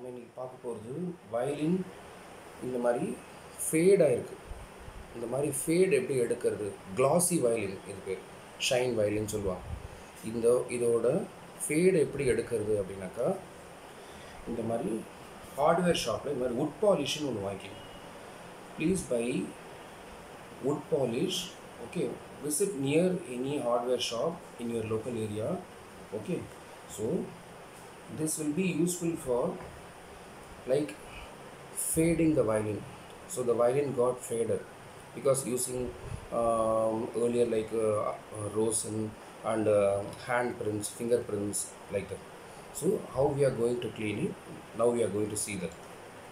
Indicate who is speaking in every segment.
Speaker 1: நம்ம இன்னைக்கு பார்க்க போகிறது வயலின் இந்த மாதிரி ஃபேடாக இருக்குது இந்த மாதிரி ஃபேட் எப்படி எடுக்கிறது கிளாசி வயலின் இது பேர் ஷைன் வயலின் சொல்லுவாங்க இந்த இதோட ஃபேட் எப்படி எடுக்கிறது அப்படின்னாக்கா இந்த மாதிரி ஹார்ட்வேர் ஷாப்பில் இந்த மாதிரி வுட் பாலிஷ்னு ஒன்று வாங்கிக்கணும் please buy wood polish okay visit near any hardware shop in your local area okay so this will be useful for like fading the violin so the violin got faded because using um, earlier like uh, uh, rosin and uh, handprints fingerprints like that so how we are going to clean it now we are going to see that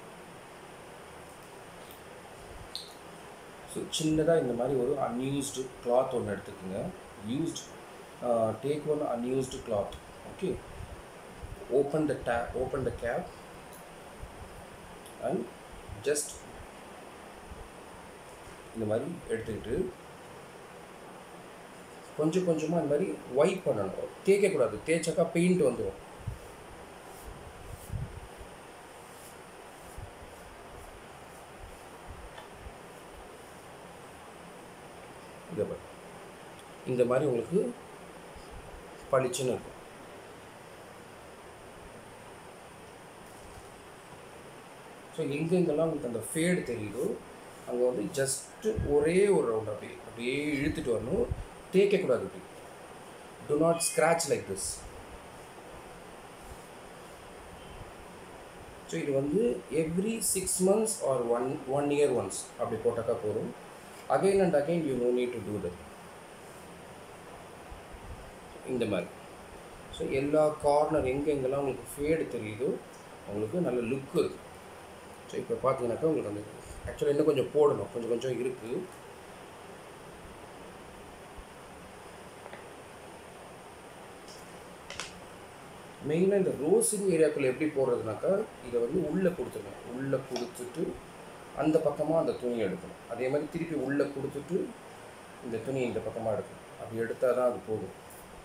Speaker 1: so சின்னதாக இந்த மாதிரி ஒரு unused cloth ஒன்று எடுத்துக்கோங்க used take one unused cloth okay open the day open the cap and just இந்த மாதிரி எடுத்துக்கிட்டு கொஞ்சம் கொஞ்சமாக இந்த மாதிரி ஒயிட் பண்ணணும் தேய்க்கக்கூடாது தேய்ச்சாக்கா பெயிண்ட் வந்துடும் இதை பாரு இந்த மாதிரி உங்களுக்கு பளிச்சுன்னு இருக்கும் ஸோ எங்கெங்கெல்லாம் உங்களுக்கு அந்த ஃபேடு தெரியுதோ அங்கே வந்து ஜஸ்ட்டு ஒரே ஒரு ரவுண்ட் அப்படியே அப்படியே இழுத்துட்டு வரணும் தேய்க்கக்கூடாது இப்படி do not scratch like this so இது வந்து every six months or one one year once அப்படி போட்டாக்கா போதும் again and again you no need to do that இந்த மாதிரி ஸோ எல்லா கார்னர் எங்கெங்கெல்லாம் உங்களுக்கு ஃபேடு தெரியுதோ உங்களுக்கு நல்ல லுக்கு இருக்குது ஸோ இப்போ பார்த்தீங்கன்னாக்கா உங்களுக்கு அந்த ஆக்சுவலாக இன்னும் கொஞ்சம் போடணும் கொஞ்சம் கொஞ்சம் இருக்குது மெயினாக இந்த ரோஸிங் ஏரியாக்குள்ளே எப்படி போடுறதுனாக்கா இதை வந்து உள்ளே கொடுத்துருங்க உள்ளே கொடுத்துட்டு அந்த பக்கமாக அந்த துணியை எடுக்கணும் அதே மாதிரி திருப்பி உள்ளே கொடுத்துட்டு இந்த துணி இந்த பக்கமாக எடுக்கணும் அப்படி எடுத்தால் தான் அது போகும்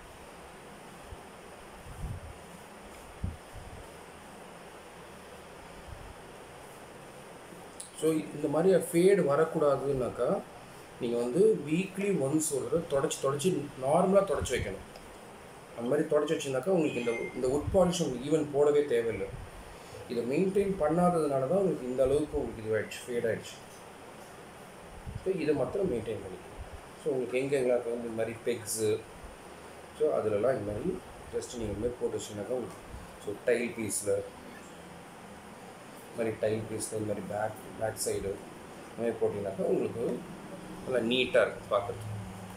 Speaker 1: ஸோ இந்த மாதிரி ஃபேடு வரக்கூடாதுன்னாக்கா நீங்கள் வந்து வீக்லி ஒன்ஸ் ஒரு தடவை தொடச்சி தொடச்சி நார்மலாக தொடச்சி வைக்கணும் அந்த மாதிரி தொடச்சி வச்சுருந்தாக்கா உங்களுக்கு இந்த இந்த உட் பாலிஷ் உங்களுக்கு ஈவன் போடவே தேவையில்லை இதை மெயின்டைன் பண்ணாததுனால தான் உங்களுக்கு இந்த அளவுக்கு உங்களுக்கு இதுவாகிடுச்சு ஃபேட் ஆகிடுச்சு ஸோ இதை மாத்திரம் மெயின்டைன் பண்ணிக்கணும் ஸோ உங்களுக்கு எங்கெங்கெல்லாம் வந்து இந்த மாதிரி பெக்ஸு ஸோ அதிலலாம் இந்த மாதிரி ஜஸ்ட் நீங்கள் இந்த மாதிரி போட்டு வச்சிங்கனாக்கா உங்களுக்கு ஸோ டைல் பீஸில் இந்த மாதிரி டைல் பீஸில் இந்த மாதிரி பேக் பேக் சைடு இந்த மாதிரி போட்டிங்கனாக்கா உங்களுக்கு நல்லா நீட்டாக இருக்கும் பார்க்குறதுக்கு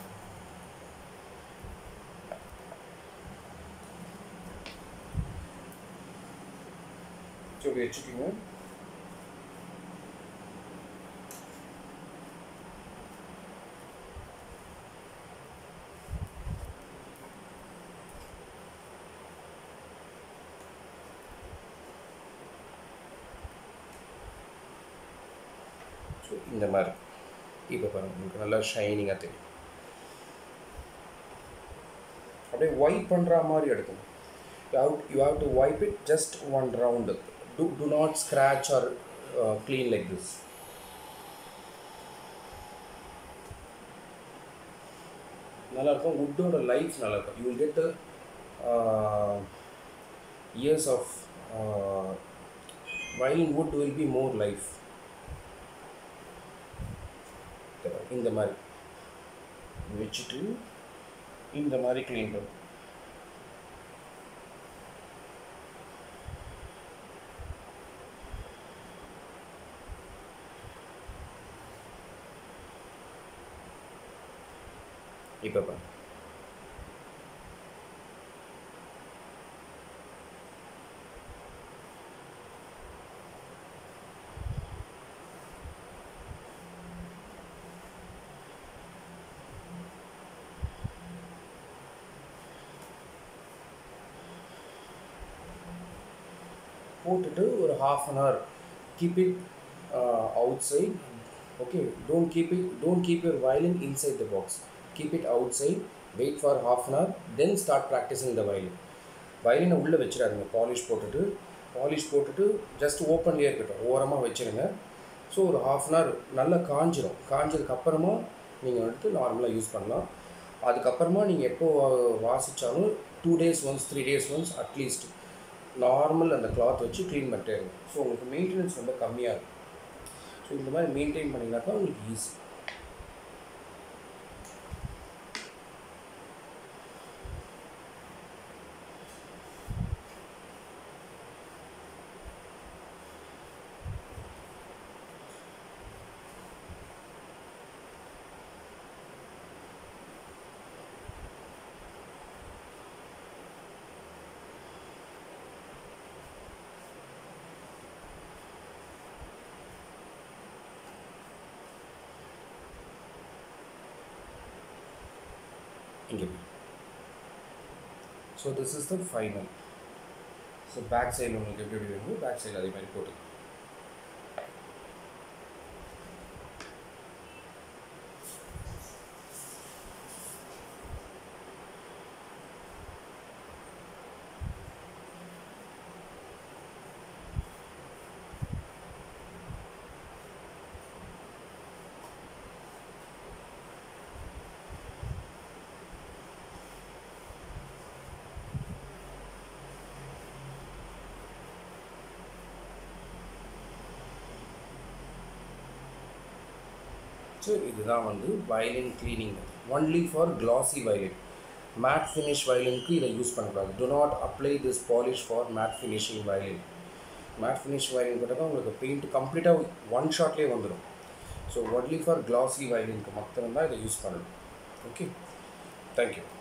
Speaker 1: ஸோ இப்படி வச்சுக்கோங்க ஸோ இந்த மாதிரி இப்போ பாருங்கள் உங்களுக்கு நல்லா ஷைனிங்காக தெரியும் அப்படியே ஒயிட் பண்ணுற மாதிரி எடுக்கணும் you have, you have to wipe it just one round do, do not scratch or uh, clean like this நல்லா இருக்கும் வுட்டோட லைஃப் நல்லா இருக்கும் you will get years of violin wood will be more life இந்த மாதிரி வச்சுட்டு இந்த மாதிரி clean பண்ணும் இப்போ பாரு போட்டுட்டு ஒரு half an hour keep it outside okay don't keep it don't keep your violin inside the box keep it outside wait for half an hour then start practising the violin வயலினை உள்ளே வச்சிடாதீங்க polish போட்டுட்டு polish போட்டுட்டு just ஓப்பன்லேயே இருக்கட்டும் ஓரமாக வச்சுருங்க so ஒரு half an hour நல்லா காஞ்சிரும் காஞ்சதுக்கப்புறமா நீங்கள் எடுத்து நார்மலாக யூஸ் பண்ணலாம் அதுக்கப்புறமா நீங்கள் எப்போ வாசித்தாலும் two days once three days once at least normal அந்த கிளாத் வச்சு க்ளீன் பண்ணிட்டே இருங்க ஸோ உங்களுக்கு மெயின்டெனன்ஸ் ரொம்ப கம்மியாக இருக்கும் ஸோ இந்த மாதிரி மெயின்டைன் பண்ணிங்கனாக்கா உங்களுக்கு ஈஸி இங்கே so this is the final so back சைடில் உங்களுக்கு எப்படி எப்படி வேணுமோ பேக் சைடில் அதே மாதிரி போட்டு ஸோ இதுதான் வந்து violin cleaning only for glossy violin matte finish வயலினுக்கு இதை யூஸ் பண்ணக்கூடாது do not apply this polish for matte finishing violin matte finish violin போட்டால் உங்களுக்கு பெயிண்ட் கம்ப்ளீட்டாக ஒன் ஷாட்லேயே வந்துடும் ஸோ ஒன்லி ஃபார் கிளாசி வயலினுக்கு மட்டும்தான் இதை யூஸ் பண்ணணும் ஓகே தேங்க்யூ